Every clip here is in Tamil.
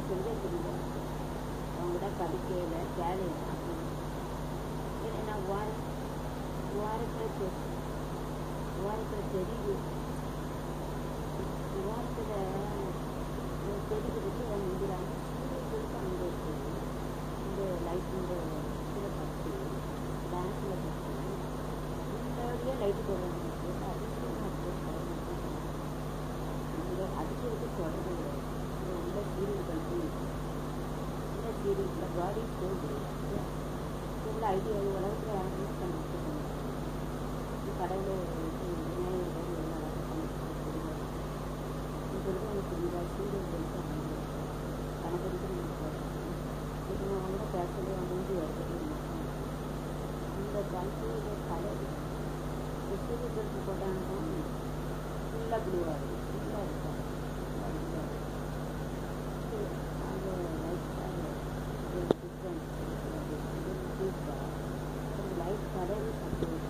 சொல்லியே தெரியல அவங்க கூட படிக்கல வேலையை ஏன்னா நான் வார வாரத்தில் தெ- வாரத்தில் தெரியுது வாரத்தில் தெரிகிறதுக்கு அவங்க இருக்கிறாங்க சொல்லிட்டு அங்கே இருக்குது இந்த லைட் இந்த இதில் ஃபஸ்ட்டு டான்ஸில் ஃபஸ்ட்டு இந்த வழியாக லைட்டு போடுறாங்க அதுக்கு நான் போய் இங்கே அதுக்கு இதுக்கு தொடர்பு கிடையாது இங்கே உள்ள சீரியல் கல்வி இந்த சீரியலில் பாடி போகுது உள்ள ஐடியா உலகத்தில் யாருமே பண்ண கடவுளை விநாயகர் எல்லாம் புரியாது சொல்லுங்க எனக்கு புரியுதா சீரியல் கல்வி கணக்கெடுத்து நீங்கள் போடுறேன் இப்போ நான் வந்து பேசல மூஞ்சி வருது இந்த கல்வியோட கடவுள் சீரியல் கல்வி போட்டாங்கன்னா ஃபுல்லாக புரியாது ஃபுல்லாக இருக்காது அந்த லைஃப் அந்த லைஃப் கடவுள் சப்போர்ட்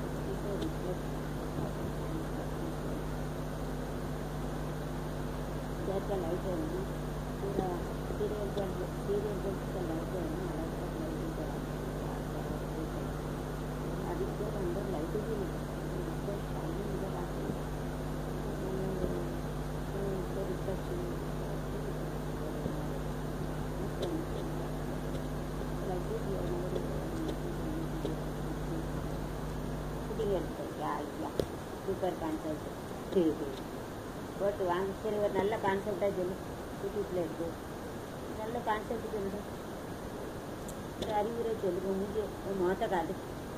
சேர்த்த லைஃப் வந்து पूरा सीरियल जब सीरियल जब का लाइट है ना अलग अलग लाइटिंग करा अधिक देर अंदर लाइटिंग भी नहीं शाइनिंग नजर आती है रिफ्लेक्शन சூப்பர் கான்செப்ட் சரி சரி போட்டு வாங்க சரி ஒரு நல்ல கான்செப்டாக சொல்லு யூடியூப்பில் இருக்கு நல்ல கான்செப்ட் சொல்லுங்க ஒரு அறிவுரை சொல்லுங்க முடிஞ்சு உன் முகத்தை காட்டு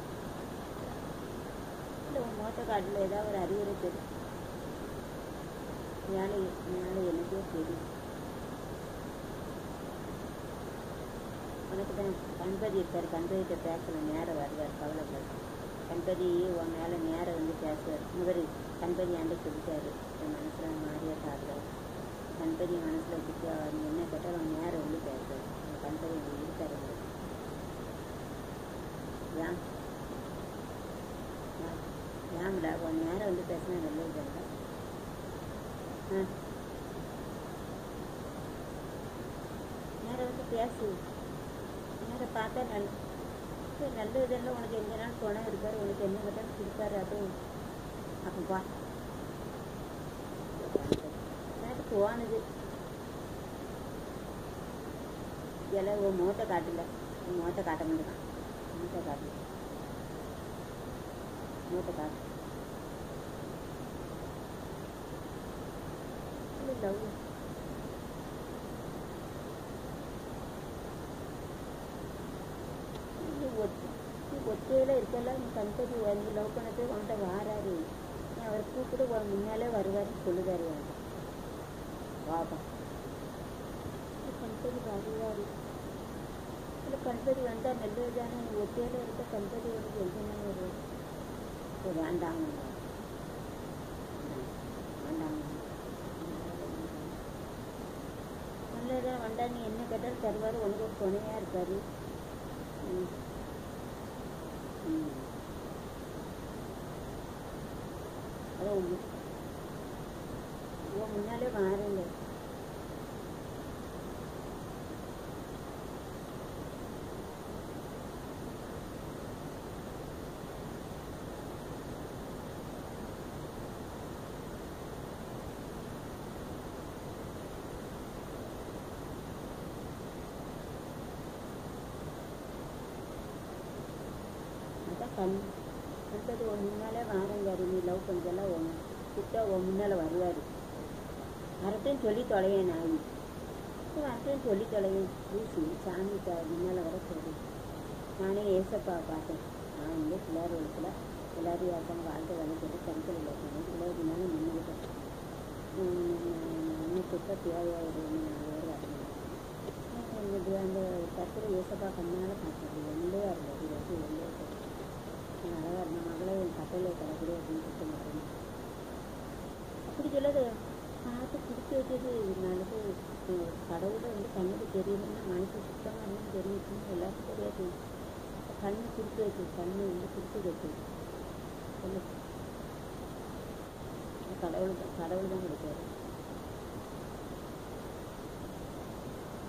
இல்லை உன் முகத்தை காட்டில் ஏதாவது ஒரு அறிவுரை சொல்லு மேலே மேலே எனக்கே தெரியும் உனக்கு தான் கண்பதி இருக்கார் கண்பதிகிட்ட பேசல நேரம் வருவார் கவலைப்பட கண்பதி உன் மேலே நேரம் வந்து பேசுவார் இவர் கண்பதி ஆண்டு சொல்லிட்டாரு என் மனசில் மாறியா சாப்பிடாரு கண்பதி மனசில் வச்சுட்டு அவர் என்ன கேட்டால் அவன் நேரம் வந்து பேசுவார் அந்த கண்பதி அங்கே இருக்காரு உங்களுக்கு. ஏன் ஏன்? ஏன்டா உன் நேரம் வந்து பேசினா நல்லது தானே ஆ நேரம் வந்து பேசு நேரம் பார்த்தா நல்ல சரி நல்ல இதெல்லாம் உனக்கு எந்த நாள் துணை இருக்காரு உனக்கு என்ன கேட்டாலும் கொடுப்பாரு அதுவும் அப்போ வா எனக்கு தோணுது இதெல்லாம் உன் முகத்தை காட்டல உன் முகத்தை காட்ட மாட்டேங்கான் முகத்தை காட்டல முகத்தை காட்டு லவ் நீ ஒத்து நீ ஒத்தையில் இருக்கல நீ கண்பதி வந்து லவ் பண்ணது உன்கிட்ட வாராரு நீ அவரை கூப்பிட்டு உன் முன்னாலே வருவாருன்னு சொல்லுதாரு என்கிட்ட வாப்பா கண்பதி வருவாரு இல்லை கண்பதி வந்தால் நல்லது தானே நீ ஒத்தையில் இருக்க கண்பதி உனக்கு எங்கே வருவார் ஓ வேண்டாங்க வேண்டாங்க நல்லதான் வந்தா நீ என்ன கேட்டாலும் தருவார் உனக்கு ஒரு துணையாக இருக்காரு ம் ம் அதான் உங்க உன் முன்னாலே மாறல அதான் கண் அடுத்தது உன் முன்னாலே வாரங்காரு நீ லவ் பண்ணுறதெல்லாம் உன் கிட்ட உன் முன்னால் வருவார் வரட்டும் சொல்லி தொலைவேன் நான் வரட்டும் சொல்லி தொலைவேன் பூசி சாமி த முன்னால் வர சொல்லி நானே ஏசப்பா பார்த்தேன் நான் இங்கே பிள்ளையார் வளர்த்துல எல்லாரும் யாருக்கான வாழ்க்கை வந்து சொல்லி கருத்தில் இல்லை பிள்ளையார் மேலே நின்றுக்கிட்டேன் இன்னும் குத்த தேவையாக நான் வேறு வரணும் இது அந்த கருத்தில் ஏசப்பா கண்ணால் பார்த்தது வெள்ளையாக இருந்தது இது வந்து வெள்ளையாக இருந்தது அழகாக இருந்த மகளே என் கட்டையில் கிடக்குது அப்படின்னு சொல்லிட்டு மாறணும் அப்படி சொல்லாது பார்த்து கொடுத்து வச்சது நல்லது கடவுளை வந்து கண்ணுக்கு தெரியலன்னா மனசு சுத்தமாக இருந்தாலும் தெரிஞ்சுக்கணும் எல்லாருக்கும் தெரியாது கண்ணு கொடுத்து வச்சு கண்ணு வந்து கொடுத்து வச்சு சொல்லு கடவுள் தான் கடவுள் தான் கொடுத்தாரு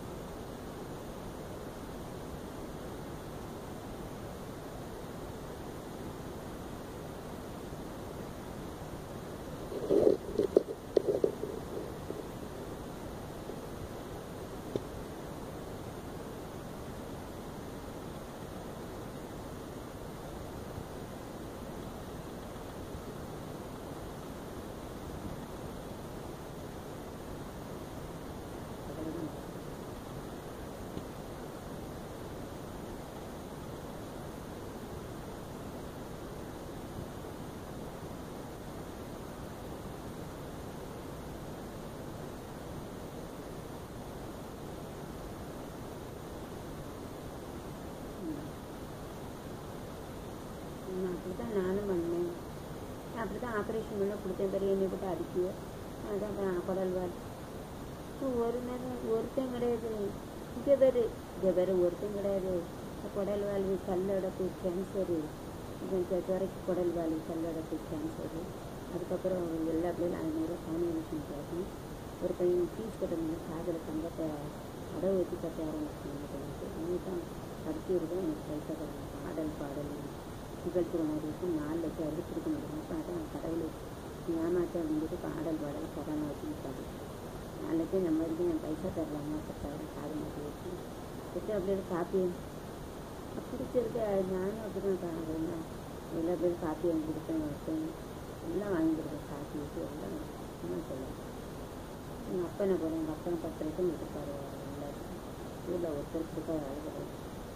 ஆப்ரேஷன் பண்ண கொடுத்தேன் பெரிய என்னை போட்டு அடிக்குது அதான் ப- குடல் வால் ஒரு நேரம் ஒருத்தன் கிடையாது இங்கே பேர் இங்கே பேர் ஒருத்தன் கிடையாது குடல் வாழ்வு கல்லடப்பு கேன்சரு துறைக்கு குடல் வாழ்வு கல்லடப்பு கேன்சரு அதுக்கப்புறம் எல்லா பிள்ளைகளும் ஐநூறுரூவா கான்வென்ஷன் கேட்கும் ஒரு பையன் ஃபீஸ் கட்டணும் காதில் தங்கத்தை அடவு வச்சு கட்ட ஆரம்பிச்சு எனக்கு தான் படிச்சு இருக்கேன் எனக்கு பைசா தரணும் பாடல் பாடல் நிகழ்ச்சி மாதிரி இருக்கும் நாலு லட்சம் வரைக்கும் கொடுக்க முடியும் அப்போ அதான் கடவுள் ஏமாற்ற அப்படின்ட்டு பாடல் பாடல் கொரோனா வச்சுருக்காங்க நாலு லட்சம் நம்ம வரைக்கும் என் பைசா தரலாமா பத்தாயிரம் காது மாற்றி வச்சு வச்சு அப்படியே காப்பி பிடிச்சிருக்க நானும் அப்படி தான் காரணம் எல்லா பேரும் காப்பி வாங்கி கொடுப்பேன் வைப்பேன் எல்லாம் வாங்கி கொடுப்பேன் காப்பி வச்சு எல்லாம் சும்மா சொல்லுவேன் எங்கள் அப்பா என்ன போகிறேன் எங்கள் அப்பா பத்து லட்சம் கொடுத்துருப்பாரு எல்லாருக்கும் ஊரில் ஒருத்தர் கொடுக்க வேலை கிடையாது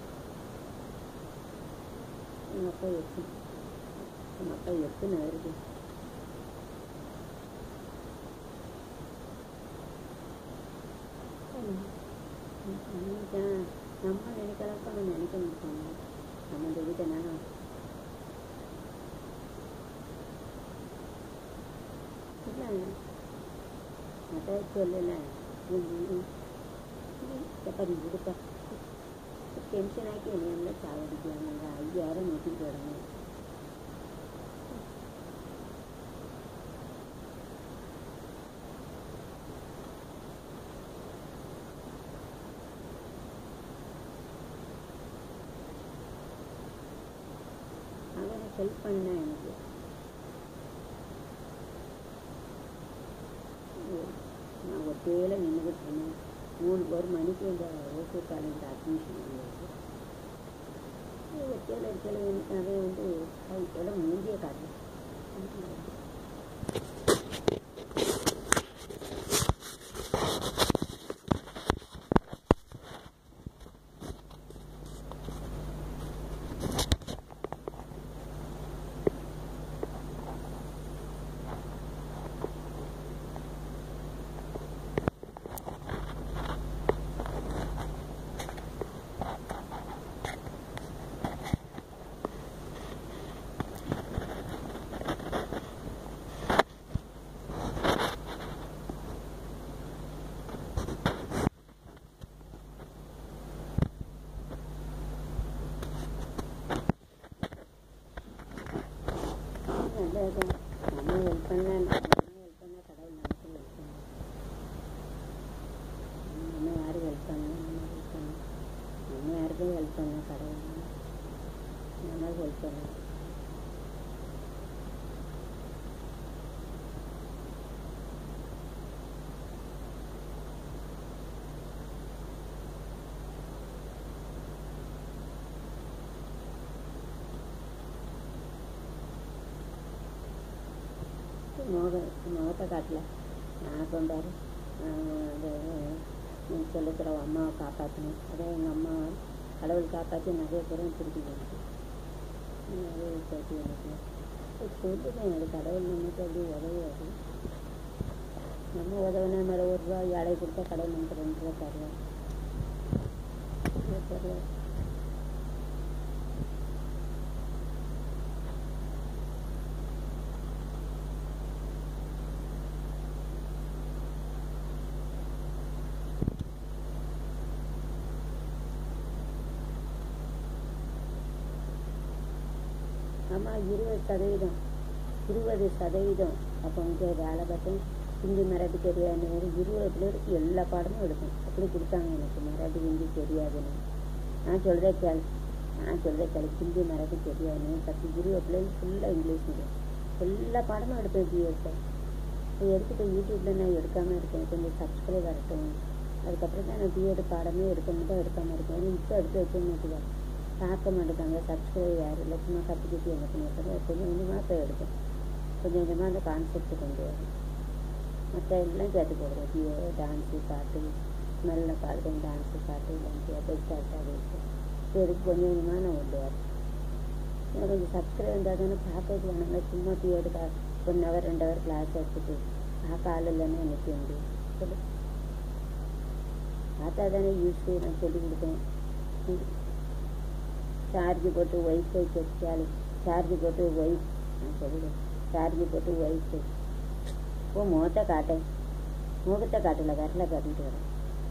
எங்கள் அப்பா எட்டு எங்கள் அப்பா எட்டுன்னு வருது நினைக்கிறேன் நம்ம நினைக்கிறப்ப அவன் நினைக்க மாட்டாங்க நம்ம சொல்லிட்டேனா இல்லை அதான் சொல்லலை எப்படி கொடுப்பா டென்ஷன் ஆக்கி என்ன சாவடிக்கிறாங்க ஐயாயிரம் நோட்டி போடணும் அவனை ஹெல்ப் பண்ண எனக்கு நான் ஒத்தையில நின்றுக்கிட்டு இருந்தேன் மூணு ஒரு மணிக்கு இந்த ஓசூர் காலேஜ் அட்மிஷன் இருந்தது ஒத்தையில இருக்கல அவன் வந்து அவங்களோட மூஞ்சிய காட்டு நல்லது நம்ம ஹெல்ப் பண்ண நம்ம ஹெல்ப் பண்ண கடவுள் நமக்கு ஹெல்ப் பண்ண நம்ம யாரும் ஹெல்ப் பண்ண நம்ம ஹெல்ப் பண்ண நம்ம யாருக்கும் ஹெல்ப் பண்ண கடவுள் நம்ம ஹெல்ப் பண்ண முக முகத்தை காட்டல நான் கொண்டாரு அது நீ சொல்லிக்கிற அம்மாவை காப்பாற்றணும் அதே எங்கள் அம்மா கடவுள் காப்பாற்றி நிறைய பேரும் திருப்பி வந்துச்சு நிறைய சேர்த்து எனக்கு சொல்லுவேன் எனக்கு கடவுள் நமக்கு அப்படி உதவாது நம்ம உதவினா மேலே ஒரு ரூபா ஏழை கொடுத்தா கடவுள் நமக்கு ரெண்டு ரூபா தருவார் தருவார் ஆமாம் இருபது சதவீதம் இருபது சதவீதம் அப்போ வந்து வேலை பார்த்தேன் ஹிந்தி மராட்டி தெரியாது மாதிரி இருபது பிள்ளைகளுக்கு எல்லா பாடமும் எடுப்பேன் அப்படி கொடுத்தாங்க எனக்கு மராட்டி ஹிந்தி தெரியாதுன்னு நான் சொல்கிறே கேள் நான் சொல்கிறே கேள் ஹிந்தி மராட்டி தெரியாதுன்னு பத்து இருபது பிள்ளைகளுக்கு ஃபுல்லாக இங்கிலீஷ் மீடியம் எல்லா பாடமும் எடுப்பேன் ஜிஎஸ்ஐ எடுத்துட்டு யூடியூப்பில் நான் எடுக்காமல் இருக்கேன் கொஞ்சம் சப்ஸ்கிரைப் வரட்டும் அதுக்கப்புறம் தான் நான் பிஎட் பாடமே எடுக்கணும் தான் எடுக்காமல் இருக்கேன் இப்போ எடுத்து வச்சு மாட்டேங்க பார்க்க மாட்டேங்காங்க சப்ஸ்கிரைப் யார் இல்லை சும்மா கற்றுக்கிட்டு என்ன பண்ணியிருக்கேன் கொஞ்சம் கொஞ்சமாக இப்போ எடுப்பேன் கொஞ்சம் கொஞ்சமாக அந்த கான்செப்ட் கொண்டு வரும் மற்ற எல்லாம் சேர்த்து போடுறேன் பிஏ டான்ஸு பாட்டு நல்ல பாடுறேன் டான்ஸு பாட்டு டான்ஸு பெஸ்ட் ஆகிட்டு இதுக்கு கொஞ்சம் கொஞ்சமாக நான் கொண்டு வரேன் எனக்கு கொஞ்சம் சப்ஸ்கிரைப் இருந்தால் தானே பார்க்கறது வேணுங்க சும்மா பிஎட் கா ஒன் ஹவர் ரெண்டு ஹவர் கிளாஸ் எடுத்துட்டு பார்க்க ஆள் இல்லைன்னா என்ன செய்ய முடியும் சொல்லு பார்த்தா தானே யூஸ் நான் சொல்லி கொடுத்தேன் சார்ஜ் போட்டு ஒய்ஃபை செக் சார்ஜ் போட்டு ஒய்ஃப் நான் சொல்லுவேன் சார்ஜ் போட்டு ஒயிட்டு ஓ முகத்தை காட்டேன் முகத்தை காட்டல விரல காட்டிட்டு வரேன்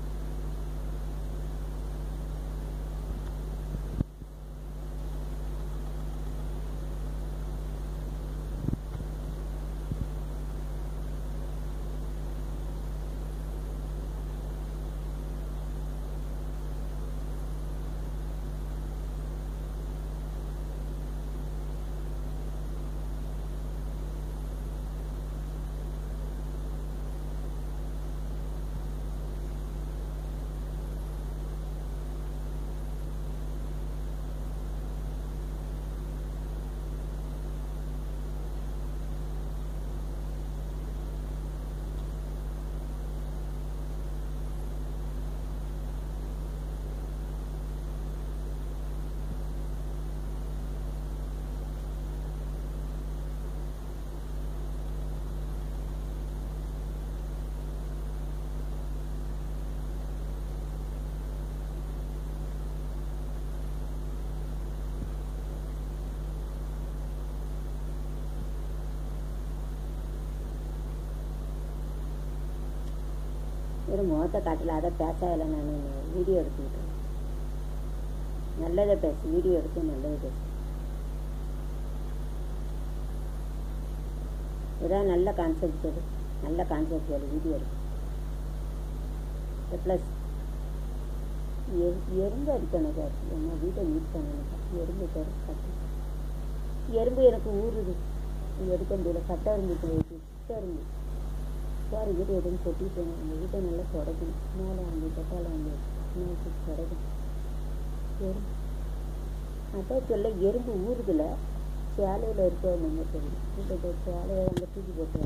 ஒரு முகத்தை காட்டல அதை பேசாதல நான் வீடியோ எடுத்துக்கிட்டேன் நல்லதை பேசு வீடியோ எடுத்து நல்லது பேசு ஏதாவது நல்ல கான்செப்ட் சொல்லு நல்ல கான்செப்ட் சொல்லு வீடியோ எடுத்து ப்ளஸ் எறும்பு அடிக்கணும் சார் நம்ம வீட்டை நீட் பண்ணணும் எறும்பு சார் கட்டு எறும்பு எனக்கு ஊறுது எடுக்க முடியல கட்ட எறும்பு கிட்ட எறும்பு சார் வீடு எதுவும் கொட்டிட்டேன் எங்கள் வீட்டை நல்லா தொடக்கணும் மேலே வாங்கி தொட்டால வாங்கி மேலே தொடக்கணும் எறும்பு அதான் சொல்ல எறும்பு ஊறுதுல சேலையில் இருக்க நம்ம தெரியும் வீட்டை சேலையை அங்கே தூக்கி போட்டு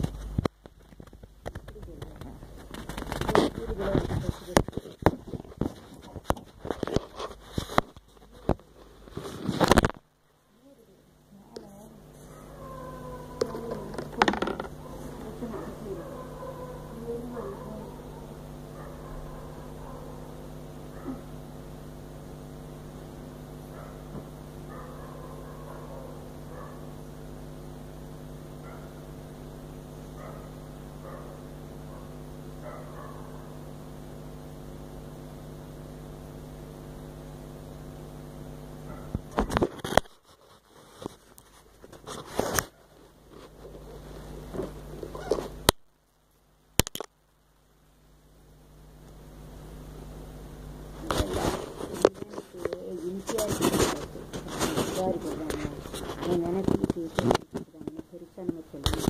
நினைச்சிக்கிட்டு பெருசாக நம்ம சொல்லி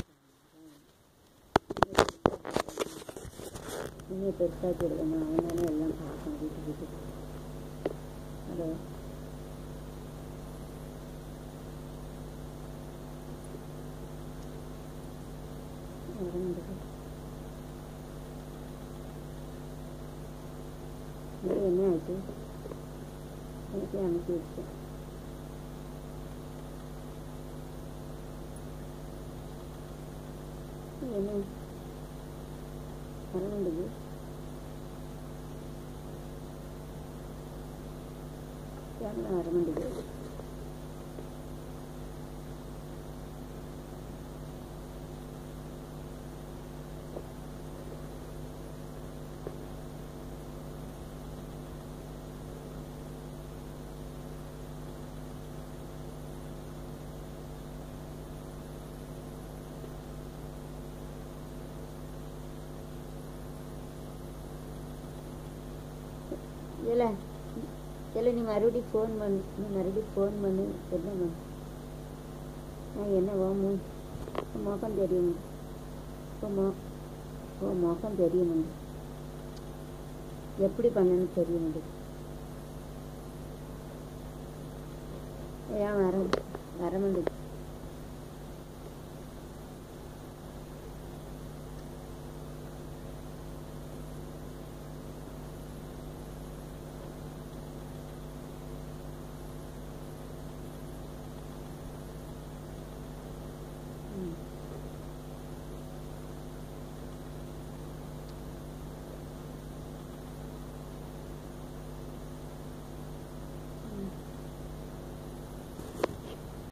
நீங்கள் பெருசாக சொல்லணும் அவன் தானே எல்லாம் பார்க்கணும் வீட்டு வீட்டுக்கு ஹலோ என்ன ஆச்சு எனக்கு அனுப்பி வச்சேன் என்ன வரமாட்டேங்குது கேமரா வரமாட்டேங்குது இல்லை இல்லை நீ மறுபடியும் ஃபோன் பண்ணு நீ மறுபடியும் ஃபோன் பண்ணு என்ன பண்ணு நான் என்ன ஓ மூ உன் முகம் தெரியும் உன் மோ உன் முகம் தெரியும் எப்படி பண்ணணும்னு தெரியும் ஏன் வர வரமாட்டேங்குது